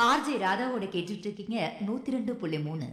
RJ ராதாவோட கேட்டுட்டு இருக்கீங்க நூத்தி ரெண்டு புள்ளி மூணு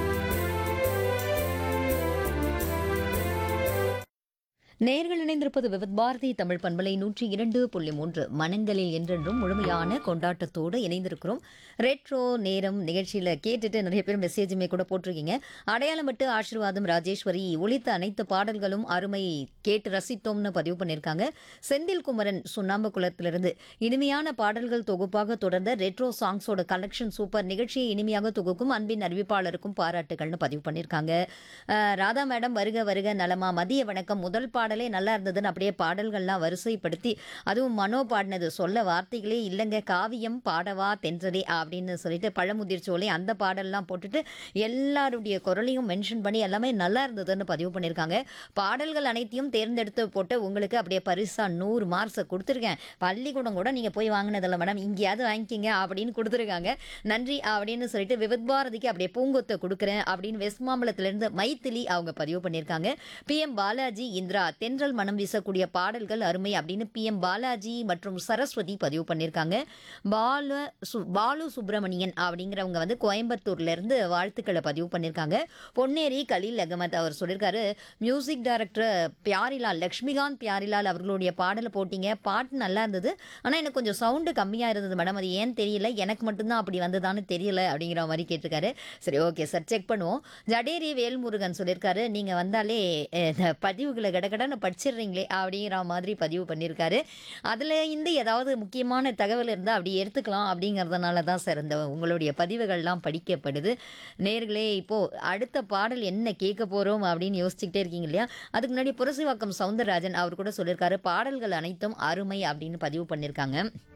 நேர்கள் இணைந்திருப்பது விவித் பாரதி தமிழ் பண்பலை நூற்றி இரண்டு புள்ளி மூன்று மனங்களில் என்றென்றும் முழுமையான கொண்டாட்டத்தோடு இணைந்திருக்கிறோம் ரெட்ரோ நேரம் நிகழ்ச்சியில் கேட்டுட்டு நிறைய பேர் மெசேஜுமே கூட போட்டிருக்கீங்க அடையாளம் பட்டு ஆசீர்வாதம் ராஜேஸ்வரி ஒலித்த அனைத்து பாடல்களும் அருமை கேட்டு ரசித்தோம்னு பதிவு பண்ணியிருக்காங்க செந்தில் குமரன் சுண்ணாம்பு குளத்திலிருந்து இனிமையான பாடல்கள் தொகுப்பாக தொடர்ந்த ரெட்ரோ சாங்ஸோட கலெக்ஷன் சூப்பர் நிகழ்ச்சியை இனிமையாக தொகுக்கும் அன்பின் அறிவிப்பாளருக்கும் பாராட்டுகள்னு பதிவு பண்ணியிருக்காங்க அஹ், ராதா மேடம் வருக வருக நலமா மதிய வணக்கம் முதல் பாடலே நல்லா இருந்ததுன்னு அப்படியே பாடல்கள்லாம் வரிசைப்படுத்தி அதுவும் மனோ பாடினது சொல்ல வார்த்தைகளே இல்லைங்க காவியம் பாடவா தென்றதே அப்படின்னு சொல்லிட்டு பழமுதிர் சோலை அந்த பாடல்லாம் போட்டுட்டு எல்லாருடைய குரலையும் மென்ஷன் பண்ணி எல்லாமே நல்லா இருந்ததுன்னு பதிவு பண்ணியிருக்காங்க பாடல்கள் அனைத்தையும் தேர்ந்தெடுத்து போட்டு உங்களுக்கு அப்படியே பரிசா நூறு மார்க்ஸை கொடுத்துருக்கேன் பள்ளிக்கூடம் கூட நீங்கள் போய் வாங்கினதில்ல மேடம் இங்கேயாவது வாங்கிக்கிங்க அப்படின்னு கொடுத்துருக்காங்க நன்றி அப்படின்னு சொல்லிட்டு விவித் பாரதிக்கு அப்படியே பூங்கொத்தை கொடுக்குறேன் அப்படின்னு வெஸ்ட் மாம்பலத்திலிருந்து மைத்திலி அவங்க பதிவு பண்ணியிருக்காங்க பிஎம் பாலாஜி இந்திரா தென்றல் மனம் வீசக்கூடிய பாடல்கள் அருமை அப்படின்னு பிஎம் பாலாஜி மற்றும் சரஸ்வதி பதிவு பண்ணியிருக்காங்க பால சு பாலு சுப்பிரமணியன் அப்படிங்கிறவங்க வந்து கோயம்புத்தூர்ல இருந்து வாழ்த்துக்களை பதிவு பண்ணியிருக்காங்க பொன்னேரி கலீல் அகமத் அவர் சொல்லியிருக்காரு மியூசிக் டைரக்டர் பியாரிலால் லக்ஷ்மிகாந்த் பியாரிலால் அவர்களுடைய பாடலை போட்டீங்க பாட்டு நல்லா இருந்தது ஆனால் எனக்கு கொஞ்சம் சவுண்டு கம்மியாக இருந்தது மேடம் அது ஏன் தெரியல எனக்கு மட்டும்தான் அப்படி வந்ததான்னு தெரியல அப்படிங்கிற மாதிரி கேட்டிருக்காரு சரி ஓகே சார் செக் பண்ணுவோம் ஜடேரி வேல்முருகன் சொல்லியிருக்காரு நீங்கள் வந்தாலே அஹ், இந்த பதிவுகளை கடகடன்னு படிச்சிடுறீங்களே அப்படிங்கிற மாதிரி பதிவு பண்ணியிருக்காரு அதில் இருந்து ஏதாவது முக்கியமான தகவல் இருந்தால் அப்படி எடுத்துக்கலாம் அப்படிங்கிறதுனால தான் சார் இந்த உங்களுடைய பதிவுகள்லாம் படிக்கப்படுது நேர்களே இப்போது அடுத்த பாடல் என்ன கேட்க போகிறோம் அப்படின்னு யோசிச்சுக்கிட்டே இருக்கீங்க இல்லையா அதுக்கு முன்னாடி புரசிவாக்கம் சவுந்தரராஜன் அவர் கூட சொல்லியிருக்காரு பாடல்கள் அனைத்தும் அருமை அப்படின்னு பதிவு பண்ணியிருக்காங்க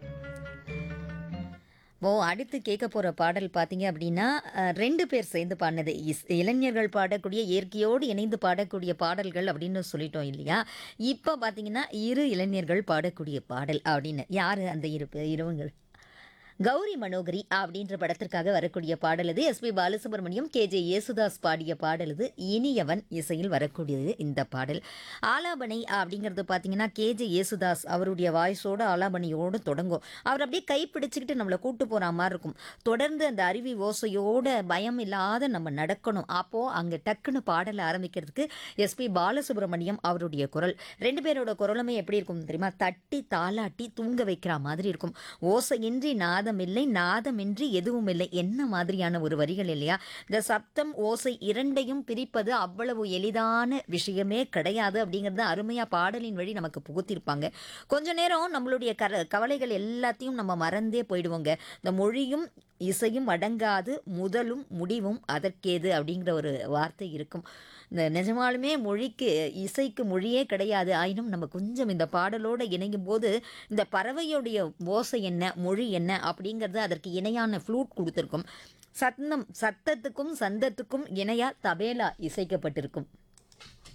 ஓ அடுத்து கேட்க போகிற பாடல் பார்த்தீங்க அப்படின்னா அஹ், ரெண்டு பேர் சேர்ந்து பாடினது இஸ் இளைஞர்கள் பாடக்கூடிய இயற்கையோடு இணைந்து பாடக்கூடிய பாடல்கள் அப்படின்னு சொல்லிட்டோம் இல்லையா இப்போ பார்த்தீங்கன்னா இரு இளைஞர்கள் பாடக்கூடிய பாடல் அப்படின்னு யார் அந்த இரு இருவங்கள் கௌரி மனோகரி அப்படின்ற படத்திற்காக வரக்கூடிய பாடல் இது SP Balasubrahmanyam K J Yesudas பாடிய பாடல் இது இனியவன் இசையில் வரக்கூடியது இந்த பாடல் ஆலாபனை அப்படிங்கிறது பார்த்தீங்கன்னா கே ஜே யேசுதாஸ் அவருடைய வாய்ஸோட ஆலாபனையோடு தொடங்கும் அவர் அப்படியே கை பிடிச்சிக்கிட்டு நம்மளை கூட்டு போகிற மாதிரி இருக்கும் தொடர்ந்து அந்த அருவி ஓசையோட பயம் இல்லாத நம்ம நடக்கணும் அப்போது அங்கே டக்குன்னு பாடல் ஆரம்பிக்கிறதுக்கு எஸ்பி பாலசுப்ரமணியம் அவருடைய குரல் ரெண்டு பேரோட குரலுமே எப்படி இருக்கும் தெரியுமா தட்டி தாலாட்டி தூங்க வைக்கிற மாதிரி இருக்கும் ஓசையின்றி நாதம் இல்லை நாதமின்றி எதுவும் இல்லை என்ன மாதிரியான ஒரு வரிகள் இல்லையா இந்த சப்தம் ஓசை இரண்டையும் பிரிப்பது அவ்வளவு எளிதான விஷயமே கிடையாது அப்படிங்கிறத அருமையாக பாடலின் வழி நமக்கு புகுத்திருப்பாங்க கொஞ்ச நேரம் நம்மளுடைய கர கவலைகள் எல்லாத்தையும் நம்ம மறந்தே போயிடுவோங்க இந்த மொழியும் இசையும் அடங்காது முதலும் முடிவும் அதற்கேது அப்படிங்கிற ஒரு வார்த்தை இருக்கும் இந்த நிஜமாலுமே மொழிக்கு இசைக்கு மொழியே கிடையாது ஆயினும் நம்ம கொஞ்சம் இந்த பாடலோடு இணையும் போது இந்த பறவையுடைய ஓசை என்ன மொழி என்ன அப்படிங்கிறது அதற்கு இணையான ஃப்ளூட் கொடுத்துருக்கும் சத்தம் சத்தத்துக்கும் சந்தத்துக்கும் இணையா தபேலா இசைக்கப்பட்டிருக்கும்